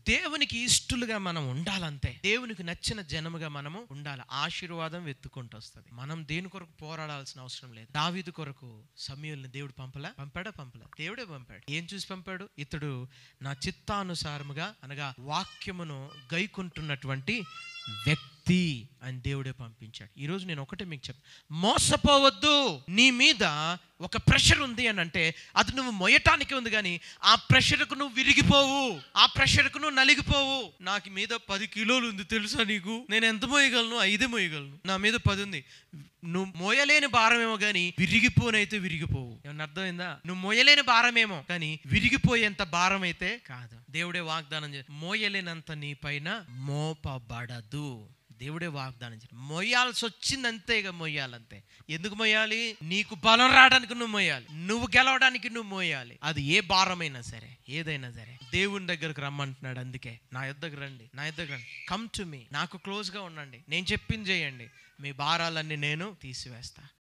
దేవునికి ఇష్టలుగా మనం ఉండాలంతే దేవునికి నచ్చిన జనముగా మనము ఉండాలి ఆశీర్వాదం వెతుక్కుంటూ వస్తుంది మనం దేని కొరకు పోరాడాల్సిన అవసరం లేదు దావీదు కొరకు సమయంలో దేవుడు పంపలా పంపాడా పంపలా దేవుడే పంపాడు ఏం చూసి పంపాడు ఇతడు నా చిత్తానుసారముగా అనగా వాక్యమును గైకుంటున్నటువంటి వ్యక్తి అని దేవుడే పంపించాడు ఈరోజు నేను ఒకటే మీకు చెప్ మోసపోవద్దు నీ మీద ఒక ప్రెషర్ ఉంది అని అంటే అది నువ్వు మొయ్యటానికి ఉంది కానీ ఆ ప్రెషర్కు నువ్వు విరిగిపోవు ఆ ప్రెషర్కు నువ్వు నలిగిపోవు నాకు మీద పది కిలోలు ఉంది తెలుసా నీకు నేను ఎంత మోయగలను ఐదే మోయగలను నా మీద పది ఉంది నువ్వు మోయలేని భారమేమో కానీ విరిగిపోనైతే విరిగిపోవు ఏమన్నా అర్థమైందా నువ్వు మోయలేని భారమేమో కానీ విరిగిపోయేంత భారం అయితే కాదు దేవుడే వాగ్దానం చేసి మోయలేనంత నీ పైన మోపబడదు దేవుడే వాగ్దానం చేసి మొయ్యాల్సి వచ్చింది అంతే ఇక మొయ్యాలంతే ఎందుకు మొయ్యాలి నీకు బలం రావడానికి నువ్వు మొయ్యాలి నువ్వు గెలవడానికి నువ్వు మోయాలి అది ఏ భారమైనా సరే ఏదైనా సరే దేవుని దగ్గరకు రమ్మంటున్నాడు అందుకే నా యుద్ధకు రండి నా యుద్ధకు రండి కమ్ టు మీ నాకు క్లోజ్గా ఉండండి నేను చెప్పింది చేయండి మీ భారాలన్నీ నేను తీసివేస్తా